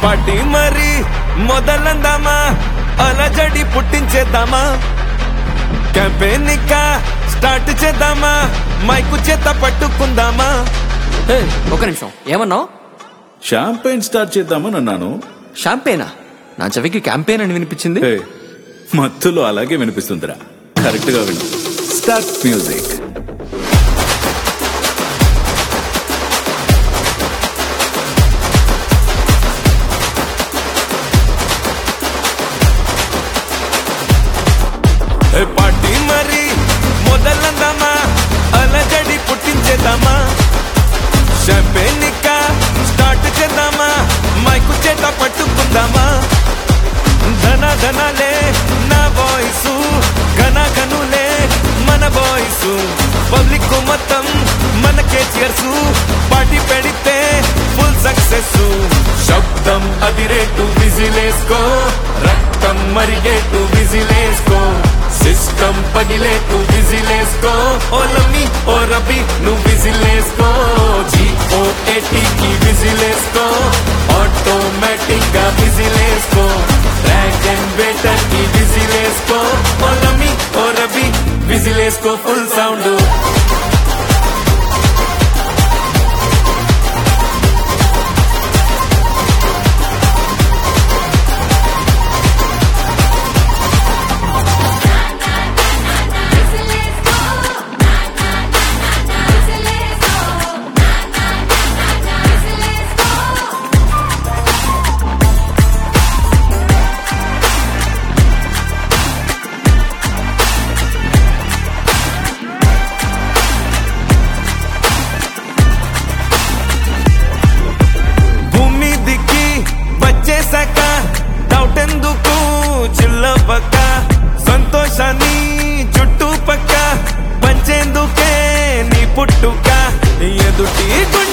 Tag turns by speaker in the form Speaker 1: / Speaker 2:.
Speaker 1: party మరి మొదలందామా అలజడి పుట్టించేద్దామా క్యాంపెయిన్ ఇంకా స్టార్ట్ చేద్దామా మైకు చేత పట్టుకుందామా
Speaker 2: ఏ, ఒక నిమిషం ఏమన్నావు
Speaker 3: షాంపైన్ స్టార్ట్ చేద్దామని అన్నాను
Speaker 2: షాంపేనా నా చెవికి క్యాంపెయిన్ అని వినిపించింది
Speaker 3: హే, మత్తులో అలాగే వినిపిస్తుందిరా కరెక్ట్ గా విను స్టార్ట్ మ్యూజిక్
Speaker 1: ఏ పార్టీ మరి మొదలందామా అలజడి పుట్టించేద్దామా షాంపెయిన్ ఇంకా స్టార్ట్ చేద్దామా మైకు చేత పట్టుకుందామా ధన ధనాలే నా వాయిస్ ఘన ఘనులే మన వాయిస్ పబ్లిక్ మొత్తం మనకే చేర్సు పార్టీ పెడితే ఫుల్ సక్సెస్ శబ్దం అదిరేటు విజిలేసుకో రక్తం మరిగేటు విజిలేసుకో సిస్టమ్ పగిలేటు విజిలేసుకో ఓ లమ్మి ఓ రబి నువ్వు విజిలేసుకో జిఓ ఏటీకి విజిలేసుకో ఆటోమేటిక్ గా విజిలేసుకో డ్రాగన్ బెటర్ కి విజిలేసుకో ఓ లమ్మి ఓ రబి విజిలేసుకో ఫుల్ సౌండ్ భూమి దిక్కి వచ్చేసాక డౌట్ ఎందుకు చిల్లపక్క సంతోషాన్ని చుట్టుపక్క పంచేందుకే నీ పుట్టుక ఎదుటి గుండె